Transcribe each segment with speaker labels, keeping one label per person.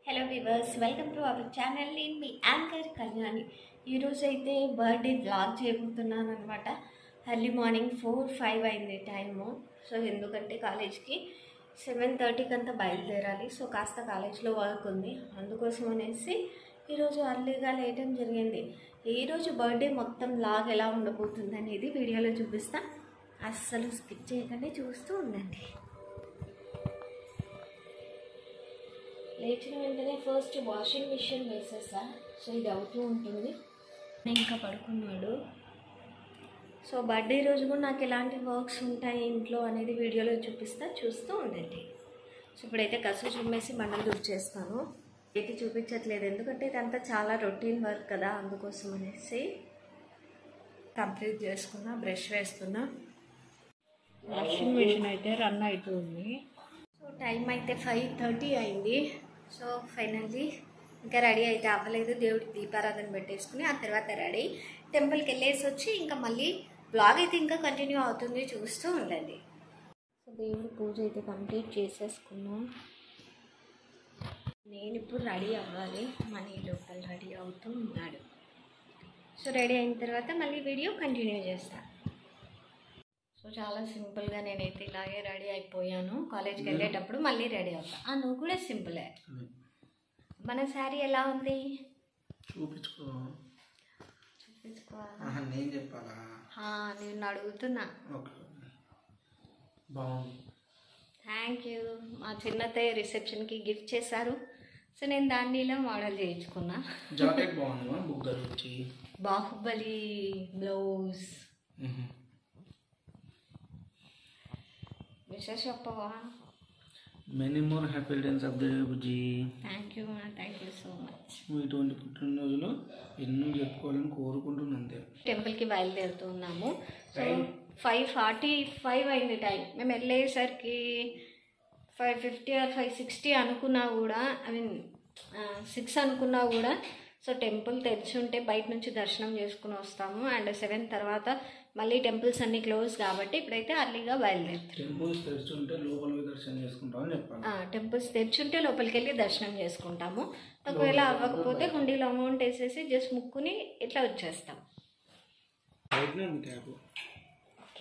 Speaker 1: hello viewers welcome to our channel నేను మీ anchor Kalyani ఈరోజు అయితే బర్త్డే బ్లాగ్ చేయబోతున్నాను అనమాట ఎర్లీ మార్నింగ్ ఫోర్ ఫైవ్ అయింది టైము సో ఎందుకంటే కాలేజ్కి సెవెన్ థర్టీకి అంతా బయలుదేరాలి సో కాస్త కాలేజ్లో వర్క్ ఉంది అందుకోసం అనేసి ఈరోజు అర్లీగా లేయటం జరిగింది ఈరోజు బర్త్డే మొత్తం లాగ్ ఎలా ఉండబోతుంది అనేది వీడియోలో చూపిస్తా అస్సలు స్కిప్ చేయకండి చూస్తూ ఉండండి లేచిన వెంటనే ఫస్ట్ వాషింగ్ మిషన్ వేసేసా సో ఇది అవుతూ ఉంటుంది ఇంకా పడుకున్నాడు సో బర్త్డే రోజు కూడా నాకు ఎలాంటి వర్క్స్ ఉంటాయి ఇంట్లో అనేది వీడియోలో చూపిస్తా చూస్తూ ఉండండి సో ఇప్పుడైతే కసు చుమ్మేసి బండలు దుడిచేస్తాను అయితే చూపించట్లేదు ఎందుకంటే ఇదంతా చాలా రొటీన్ వర్క్ కదా అందుకోసం అనేసి కంప్లీట్ చేసుకున్నా బ్రష్ వేస్తున్నా
Speaker 2: వాషింగ్ మిషన్ అయితే రన్ అవుతుంది
Speaker 1: సో టైం అయితే ఫైవ్ థర్టీ అయింది సో ఫైనల్లీ ఇంకా రెడీ అయితే అవ్వలేదు దేవుడికి దీపారాధన పెట్టేసుకుని ఆ తర్వాత రెడీ టెంపుల్కి వెళ్ళేసి వచ్చి ఇంకా మళ్ళీ బ్లాగ్ అయితే ఇంకా కంటిన్యూ అవుతుంది చూస్తూ ఉండండి సో దేవుడి పూజ అయితే కంప్లీట్ చేసేసుకున్నాం నేను ఇప్పుడు రెడీ అవ్వాలి మనీ లోపల రెడీ అవుతూ ఉన్నాడు సో రెడీ అయిన తర్వాత మళ్ళీ వీడియో కంటిన్యూ చేస్తాను సో చాలా సింపుల్గా నేనైతే ఇలాగే రెడీ అయిపోయాను కాలేజ్కి వెళ్ళేటప్పుడు మళ్ళీ రెడీ అవుతా ఆ, నువ్వు కూడా సింపులే మన శారీ ఎలా ఉంది
Speaker 3: చూపించుకో
Speaker 1: చూపించుకోవాలా
Speaker 3: ఆహా, నేను చెప్పాలా
Speaker 1: ఆ, నేను అడుగుతున్నా
Speaker 3: ఓకే బాగుంది
Speaker 1: థ్యాంక్ యూ మా చిన్నతయ్య రిసెప్షన్కి గిఫ్ట్ చేశారు సో నేను దాన్ని ఇలా మోడల్ చేయించుకున్నా
Speaker 3: జాకెట్ బాగుంది బుగ్గలు వచ్చి
Speaker 1: బాహుబలి బ్లౌజ్ విశేష చెప్పవా
Speaker 3: many more happy returns of the Bujji
Speaker 1: thank you thank you so much
Speaker 3: నువ్వు ఇటువంటి పుట్టినరోజులు ఎన్నో చెప్పుకోవాలని కోరుకుంటున్నా అంతే
Speaker 1: టెంపుల్కి బయలుదేరుతున్నాము సో ఫైవ్ ఫార్టీ ఫైవ్ అయింది టైం మేము వెళ్ళేసరికి five fifty or five sixty అనుకున్నా కూడా ఐ మీన్ సిక్స్ అనుకున్నా కూడా సో టెంపుల్ తెరిచి ఉంటే బయట నుంచి దర్శనం చేసుకుని వస్తాము అండ్ సెవెన్ తర్వాత మళ్ళీ టెంపుల్స్ అన్నీ క్లోజ్ కాబట్టి ఇప్పుడైతే అర్లీగా బయలుదేరుతాం
Speaker 3: టెంపుల్స్ తెరిచి ఉంటే లోపల పోయి దర్శనం చేసుకుంటామని చెప్పాలి
Speaker 1: టెంపుల్స్ తెరిచి ఉంటే లోపలికి వెళ్ళి దర్శనం చేసుకుంటాము ఒకవేళ అవ్వకపోతే హుండీలో అమౌంట్ వేసేసి జస్ట్ ముక్కుని ఇట్లా వచ్చేస్తాం
Speaker 3: బయటనే ఉంది క్యాబ్
Speaker 1: ఓకే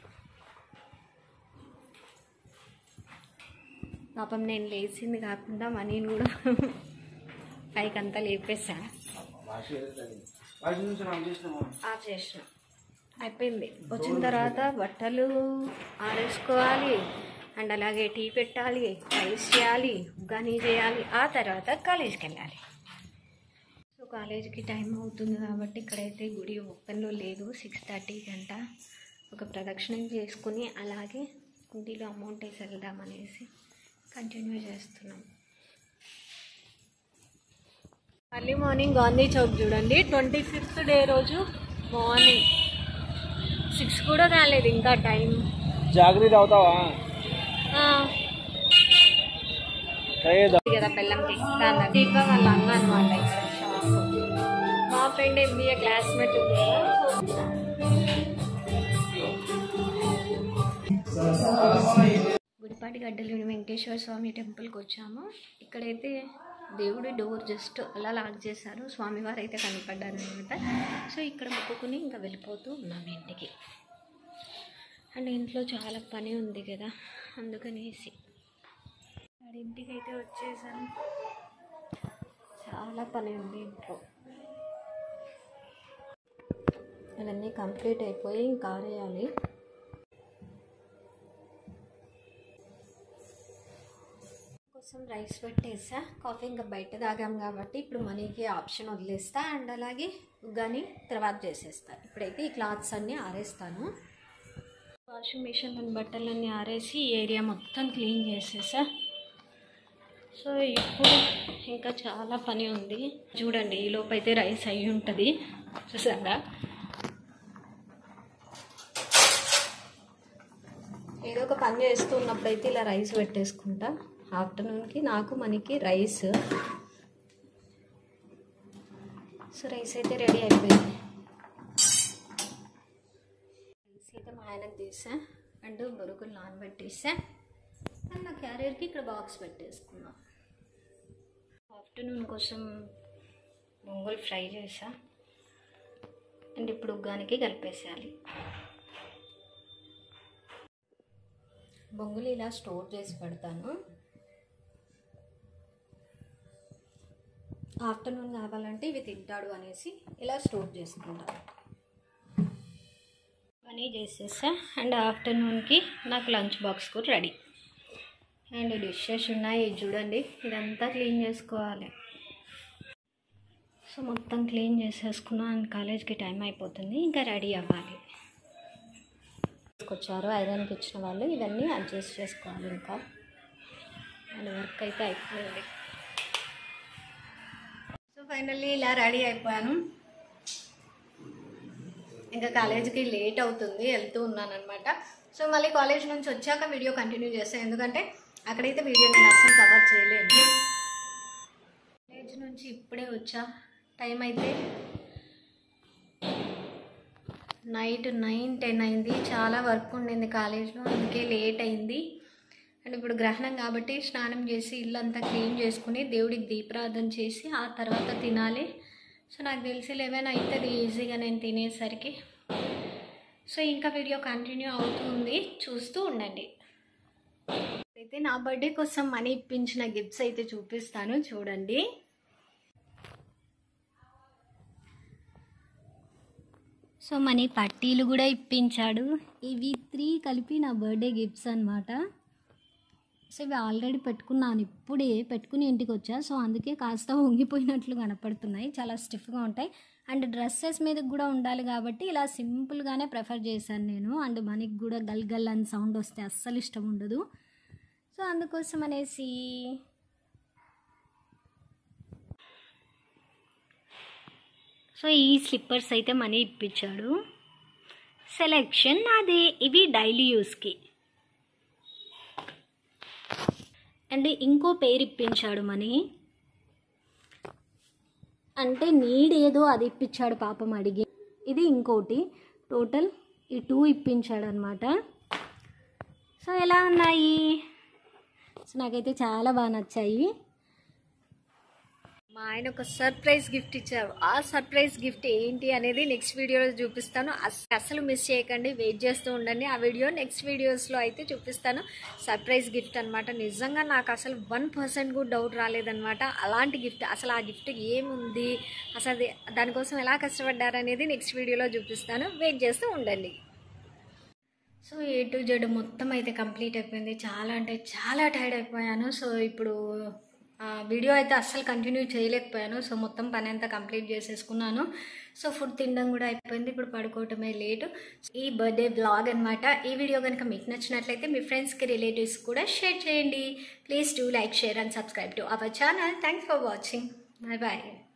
Speaker 1: పాపం నేను లేచింది కాకుండా మనీని కూడా పైకి అంతా లేపేసా
Speaker 3: వాష్ వాషింగ్ మిషన్ ఆన్ చేసినామా
Speaker 1: ఆఫ్ చేసిన అయిపోయింది వచ్చిన తర్వాత బట్టలు ఆరేసుకోవాలి అండ్ అలాగే టీ పెట్టాలి రైస్ చేయాలి ఉగ్గానీ చేయాలి ఆ తర్వాత కాలేజీకి వెళ్ళాలి సో కాలేజీకి టైం అవుతుంది కాబట్టి ఇక్కడైతే గుడి ఓపెన్లో లేదు సిక్స్ థర్టీ గంట ఒక ప్రదక్షిణం చేసుకుని అలాగే గుడిలో అమౌంట్ వేసి వెళ్దామనేసి కంటిన్యూ చేస్తున్నాం అర్లీ మార్నింగ్ గాంధీ చౌక్ చూడండి ట్వంటీ ఫిఫ్త్ డే రోజు మార్నింగ్ సిక్స్ కూడా రాలేదు ఇంకా టైం
Speaker 3: జాగ్రత్త అవుతావా
Speaker 1: కదా బెల్లంకి దాని దీప వాళ్ళ అన్న అనమాట ఇక్కడ షాప్ మా ఫ్రెండ్ ఎంబీఏ క్లాస్మేట్ ఉంది కదా గుడిపాటి గడ్డలోని వెంకటేశ్వర స్వామి టెంపుల్కి వచ్చాము ఇక్కడైతే దేవుడి డోర్ జస్ట్ అలా లాక్ చేశారు స్వామివారు అయితే కనపడ్డారు అనమాట సో ఇక్కడ మొక్కుకుని ఇంకా వెళ్ళిపోతూ ఉన్నాం ఇంటికి అండ్ ఇంట్లో చాలా పని ఉంది కదా అందుకనేసి వాడి ఇంటికి అయితే వచ్చేసాను చాలా పని ఉంది ఇంట్లో అవన్నీ కంప్లీట్ అయిపోయి ఇంకా ఆరేయాలి కోసం రైస్ పెట్టేసా కాఫీ ఇంకా బయట తాగాం కాబట్టి ఇప్పుడు మనీకి ఆప్షన్ వదిలేస్తా అండ్ అలాగే ఉగ్గాని తర్వాత చేసేస్తా ఇప్పుడైతే ఈ క్లాత్స్ అన్నీ ఆరేస్తాను వాషింగ్ మిషన్లో బట్టలన్నీ ఆరేసి ఈ ఏరియా మొత్తం క్లీన్ చేసేసా సో ఇప్పుడు ఇంకా చాలా పని ఉంది చూడండి ఈ లోపు అయితే రైస్ అయి ఉంటుంది చూసారా ఏదో ఒక పని చేస్తూ ఉన్నప్పుడు అయితే ఇలా రైస్ పెట్టేసుకుంటా ఆఫ్టర్నూన్కి నాకు మనకి రైస్ సో రైస్ అయితే రెడీ అయిపోయింది రైస్ అయితే మా ఆయనకు తీసా అండ్ బొరుగులు నానబెట్టేసా అండ్ నా క్యారియర్కి ఇక్కడ బాక్స్ పెట్టేసుకున్నాం ఆఫ్టర్నూన్ కోసం బొంగులు ఫ్రై చేసా అండ్ ఇప్పుడు ఉగ్గానికి కలిపేసేయాలి బొంగులు ఇలా స్టోర్ చేసి పెడతాను ఆఫ్టర్నూన్ కావాలంటే ఇవి తింటాడు అనేసి ఇలా స్టోర్ చేసుకుంటాను పని చేసేసా అండ్ ఆఫ్టర్నూన్కి నాకు లంచ్ బాక్స్ కూడా రెడీ అండ్ డిషెస్ ఉన్నాయి ఇది చూడండి ఇదంతా క్లీన్ చేసుకోవాలి సో మొత్తం క్లీన్ చేసేసుకున్నాను కాలేజ్కి టైం అయిపోతుంది ఇంకా రెడీ అవ్వాలి తీసుకొచ్చారు ఐరన్కి ఇచ్చిన వాళ్ళు ఇవన్నీ అడ్జస్ట్ చేసుకోవాలి ఇంకా అండ్ వర్క్ అయితే అయిపోయింది సో ఫైనల్లీ ఇలా రెడీ అయిపోయాను ఇంకా కాలేజీకి లేట్ అవుతుంది వెళ్తూ ఉన్నాను అనమాట సో మళ్ళీ కాలేజ్ నుంచి వచ్చాక వీడియో కంటిన్యూ చేస్తాను ఎందుకంటే అక్కడైతే వీడియో నేను అస్సలు కవర్ చేయలేను కాలేజ్ నుంచి ఇప్పుడే వచ్చా టైం అయితే నైట్ నైన్ టెన్ అయింది చాలా వర్క్ ఉండింది కాలేజ్లో అందుకే లేట్ అయింది అండ్ ఇప్పుడు గ్రహణం కాబట్టి స్నానం చేసి ఇల్లంతా క్లీన్ చేసుకుని దేవుడికి దీపారాధన చేసి ఆ తర్వాత తినాలి సో నాకు తెలిసి లెవెన్ అవుతుంది ఈజీగా నేను తినేసరికి సో ఇంకా వీడియో కంటిన్యూ అవుతుంది చూస్తూ ఉండండి అయితే నా బర్త్డే కోసం మనీ ఇప్పించిన గిఫ్ట్స్ అయితే చూపిస్తాను చూడండి సో మనీ పట్టీలు కూడా ఇప్పించాడు ఇవి త్రీ కలిపి నా బర్త్డే గిఫ్ట్స్ అనమాట సో ఇవి ఆల్రెడీ పెట్టుకున్నాను ఇప్పుడే పెట్టుకుని ఇంటికి వచ్చా సో అందుకే కాస్త వంగిపోయినట్లు కనపడుతున్నాయి చాలా స్టిఫ్గా ఉంటాయి అండ్ డ్రెస్సెస్ మీద కూడా ఉండాలి కాబట్టి ఇలా సింపుల్గానే ప్రిఫర్ చేశాను నేను అండ్ మనకి కూడా గల్ గల్ అని సౌండ్ వస్తే అస్సలు ఇష్టం ఉండదు సో అందుకోసం అనేసి సో ఈ స్లిప్పర్స్ అయితే మనీ ఇప్పించాడు సెలెక్షన్ నాదే ఇవి డైలీ యూస్కి అండ్ ఇంకో పేరు ఇప్పించాడు మనీ అంటే నీడ్ ఏదో అది ఇప్పించాడు పాపం అడిగి ఇది ఇంకోటి టోటల్ ఈ టూ ఇప్పించాడు అనమాట సో ఎలా ఉన్నాయి సో నాకైతే చాలా బాగా నచ్చాయి మా ఆయన ఒక సర్ప్రైజ్ గిఫ్ట్ ఇచ్చారు ఆ సర్ప్రైజ్ గిఫ్ట్ ఏంటి అనేది నెక్స్ట్ వీడియోలో చూపిస్తాను అస్- అస్సలు మిస్ చేయకండి వెయిట్ చేస్తూ ఉండండి ఆ వీడియో నెక్స్ట్ వీడియోస్లో అయితే చూపిస్తాను సర్ప్రైజ్ గిఫ్ట్ అనమాట నిజంగా నాకు అసలు వన్ పర్సెంట్ కూడా డౌట్ రాలేదనమాట అలాంటి గిఫ్ట్ అసలు ఆ గిఫ్ట్ ఏముంది అసలు అది దానికోసం ఎలా కష్టపడ్డారు అనేది నెక్స్ట్ వీడియోలో చూపిస్తాను వెయిట్ చేస్తూ ఉండండి సో ఏ టు జెడ్ మొత్తం అయితే కంప్లీట్ అయిపోయింది చాలా అంటే చాలా టైర్డ్ అయిపోయాను సో ఇప్పుడు ఆ, వీడియో అయితే అస్సలు కంటిన్యూ చేయలేకపోయాను సో మొత్తం పని అంతా కంప్లీట్ చేసేసుకున్నాను సో ఫుడ్ తినడం కూడా అయిపోయింది ఇప్పుడు పడుకోవటమే లేటు ఈ బర్త్డే బ్లాగ్ అనమాట ఈ వీడియో కనుక మీకు నచ్చినట్లయితే మీ ఫ్రెండ్స్కి రిలేటివ్స్ కూడా షేర్ చేయండి please do like share and subscribe to our channel thanks for watching bye bye